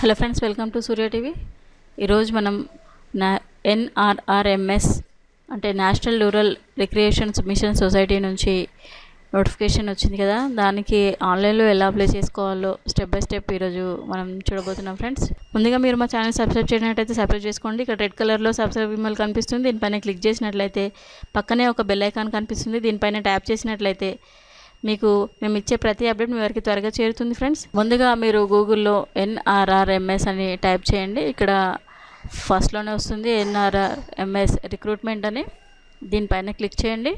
hello friends welcome to Surya TV ఈరోజు మనం నా ఎన్ఆర్ఆర్ఎంఎస్ అంటే national rural recreations mission society నుంచి నోటిఫికేషన్ వచ్చింది కదా దానికి ఆన్లైన్లో ఎలా అప్లై చేసుకోవాలో స్టెప్ బై స్టెప్ ఈరోజు మనం చూడబోతున్నాం ఫ్రెండ్స్ ముందుగా మీరు మా ఛానల్ సబ్స్క్రైబ్ చేయనట్టయితే సబ్స్క్రైబ్ చేసుకోండి ఇక్కడ రెడ్ కలర్లో సబ్స్క్రైబ్ ఇమెయిల్ కనిపిస్తుంది దీనిపైన క్లిక్ చేసినట్లయితే పక్కనే ఒక బెల్ ఐకాన్ కనిపిస్తుంది దీనిపైన ట్యాప్ చేసినట్లయితే మీకు మేము ఇచ్చే ప్రతి అప్డేట్ మీ వరకు త్వరగా చేరుతుంది ఫ్రెండ్స్ ముందుగా మీరు గూగుల్లో ఎన్ఆర్ఆర్ఎంఎస్ అని టైప్ చేయండి ఇక్కడ ఫస్ట్లోనే వస్తుంది ఎన్ఆర్ఆర్ఎంఎస్ రిక్రూట్మెంట్ అని దీనిపైన క్లిక్ చేయండి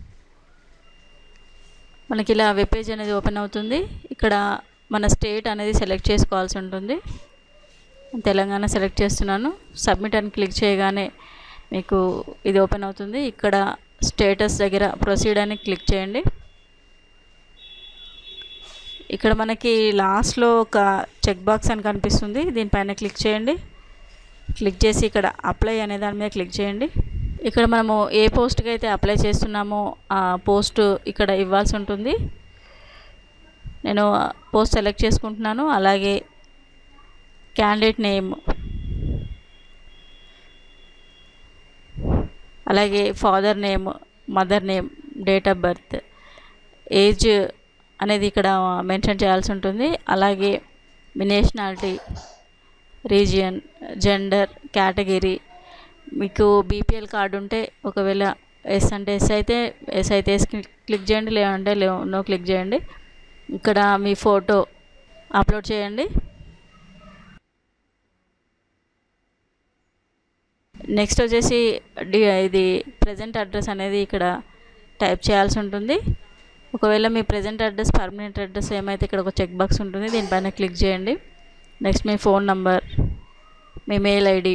మనకి ఇలా వెబ్ పేజ్ అనేది ఓపెన్ అవుతుంది ఇక్కడ మన స్టేట్ అనేది సెలెక్ట్ చేసుకోవాల్సి ఉంటుంది తెలంగాణ సెలెక్ట్ చేస్తున్నాను సబ్మిట్ అని క్లిక్ చేయగానే మీకు ఇది ఓపెన్ అవుతుంది ఇక్కడ స్టేటస్ దగ్గర ప్రొసీడ్ అని క్లిక్ చేయండి ఇక్కడ మనకి లాస్ట్లో ఒక చెక్ బాక్స్ అని కనిపిస్తుంది దీనిపైన క్లిక్ చేయండి క్లిక్ చేసి ఇక్కడ అప్లై అనే దాని మీద క్లిక్ చేయండి ఇక్కడ మనము ఏ పోస్ట్కి అయితే అప్లై చేస్తున్నామో ఆ పోస్ట్ ఇక్కడ ఇవ్వాల్సి ఉంటుంది నేను పోస్ట్ సెలెక్ట్ చేసుకుంటున్నాను అలాగే క్యాండిడేట్ నేమ్ అలాగే father name mother name date of birth age అనేది ఇక్కడ మెన్షన్ చేయాల్సి ఉంటుంది అలాగే మీ నేషనాలిటీ రీజియన్ జెండర్ కేటగిరీ మీకు బీపీఎల్ కార్డు ఉంటే ఒకవేళ ఎస్ అంటే ఎస్ అయితే ఎస్ అయితే ఎస్ క్లిక్ చేయండి లేదంటే లే నో క్లిక్ చేయండి ఇక్కడ మీ ఫోటో అప్లోడ్ చేయండి నెక్స్ట్ వచ్చేసి డి ఇది ప్రజెంట్ అడ్రస్ అనేది ఇక్కడ టైప్ చేయాల్సి ఉంటుంది ఒకవేళ మీ ప్రజెంట్ అడ్రస్ పర్మనెంట్ అడ్రస్ ఏమైతే ఇక్కడ ఒక చెక్ బాక్స్ ఉంటుంది దీనిపైన క్లిక్ చేయండి నెక్స్ట్ మీ ఫోన్ నంబర్ మీ మెయిల్ ఐడి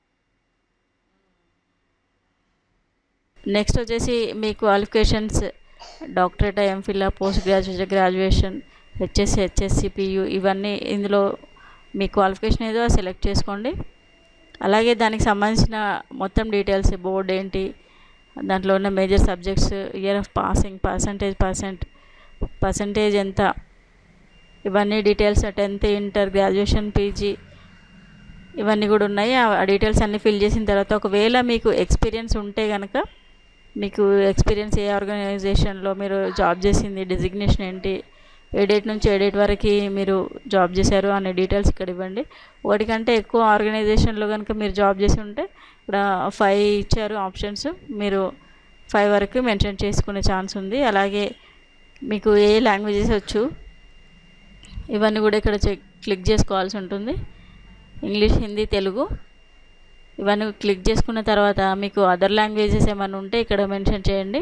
నెక్స్ట్ వచ్చేసి మీ qualifications doctorate MPhil post graduation graduation HSC HSC PU ఇవన్నీ ఇందులో మీ క్వాలిఫికేషన్ ఏదో సెలెక్ట్ చేసుకోండి అలాగే దానికి సంబంధించిన మొత్తం డీటెయిల్స్ బోర్డ్ ఏంటి దాంట్లో ఉన్న major subjects year of passing percentage percent percentage ఎంత ఇవన్నీ details tenth inter graduation PG ఇవన్నీ కూడా ఉన్నాయి ఆ డీటెయిల్స్ అన్నీ ఫిల్ చేసిన తర్వాత ఒకవేళ మీకు ఎక్స్పీరియన్స్ ఉంటే కనుక మీకు ఎక్స్పీరియన్స్ ఏ ఆర్గనైజేషన్లో మీరు జాబ్ చేసింది డిజిగ్నేషన్ ఏంటి ఏ డేట్ నుంచి ఏ డేట్ వరకు మీరు జాబ్ చేశారు అనే డీటెయిల్స్ ఇక్కడ ఇవ్వండి ఒకటి కంటే ఎక్కువ ఆర్గనైజేషన్లో కనుక మీరు జాబ్ చేసి ఉంటే ఇక్కడ ఫైవ్ ఇచ్చారు ఆప్షన్స్ మీరు ఫైవ్ వరకు మెన్షన్ చేసుకునే ఛాన్స్ ఉంది అలాగే మీకు ఏ లాంగ్వేజెస్ వచ్చు ఇవన్నీ కూడా ఇక్కడ చెక్ క్లిక్ చేసుకోవాల్సి ఉంటుంది ఇంగ్లీష్ హిందీ తెలుగు ఇవన్నీ క్లిక్ చేసుకున్న తర్వాత మీకు అదర్ లాంగ్వేజెస్ ఏమైనా ఉంటే ఇక్కడ మెన్షన్ చేయండి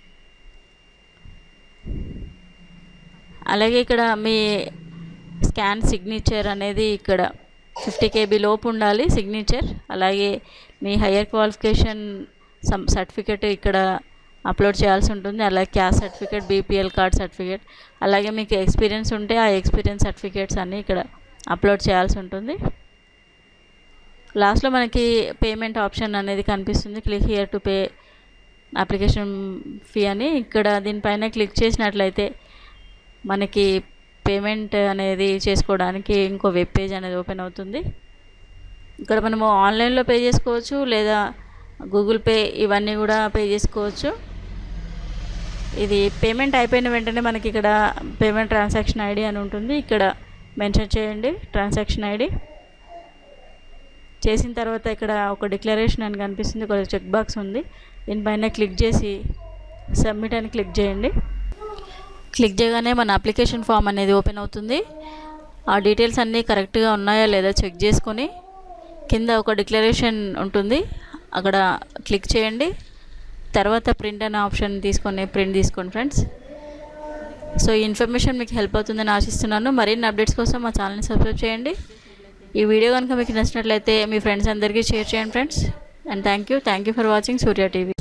అలాగే ఇక్కడ మీ స్కాన్ సిగ్నేచర్ అనేది ఇక్కడ ఫిఫ్టీ కేబీ లోపు ఉండాలి సిగ్నేచర్ అలాగే మీ హయ్యర్ క్వాలిఫికేషన్ సమ్ సర్టిఫికేట్ ఇక్కడ అప్లోడ్ చేయాల్సి ఉంటుంది అలాగే caste certificate BPL card certificate అలాగే మీకు ఎక్స్పీరియన్స్ ఉంటే ఆ ఎక్స్పీరియన్స్ సర్టిఫికేట్స్ అన్నీ ఇక్కడ అప్లోడ్ చేయాల్సి ఉంటుంది లాస్ట్లో మనకి పేమెంట్ ఆప్షన్ అనేది కనిపిస్తుంది click here to pay application fee అని ఇక్కడ దీనిపైన క్లిక్ చేసినట్లయితే మనకి పేమెంట్ అనేది చేసుకోవడానికి ఇంకో వెబ్ పేజ్ అనేది ఓపెన్ అవుతుంది ఇక్కడ మనము ఆన్లైన్లో పే చేసుకోవచ్చు లేదా గూగుల్ పే ఇవన్నీ కూడా పే చేసుకోవచ్చు ఇది పేమెంట్ అయిపోయిన వెంటనే మనకి ఇక్కడ పేమెంట్ ట్రాన్సాక్షన్ ఐడి అని ఉంటుంది ఇక్కడ మెన్షన్ చేయండి ట్రాన్సాక్షన్ ఐడి చేసిన తర్వాత ఇక్కడ ఒక డిక్లరేషన్ అని కనిపిస్తుంది ఒక చెక్ బాక్స్ ఉంది దీనిపైన క్లిక్ చేసి సబ్మిట్ అని క్లిక్ చేయండి క్లిక్ చేయగానే మన అప్లికేషన్ ఫామ్ అనేది ఓపెన్ అవుతుంది ఆ డీటెయిల్స్ అన్నీ కరెక్ట్గా ఉన్నాయా లేదా చెక్ చేసుకొని కింద ఒక డిక్లరేషన్ ఉంటుంది అక్కడ క్లిక్ చేయండి తర్వాత ప్రింట్ అనే ఆప్షన్ తీసుకొని ప్రింట్ తీసుకోండి ఫ్రెండ్స్ సో ఈ ఇన్ఫర్మేషన్ మీకు హెల్ప్ అవుతుందని ఆశిస్తున్నాను మరిన్ని అప్డేట్స్ కోసం మా ఛానల్ని సబ్స్క్రైబ్ చేయండి ఈ వీడియో కనుక మీకు నచ్చినట్లయితే మీ ఫ్రెండ్స్ అందరికీ షేర్ చేయండి friends and thank you thank you for watching Surya TV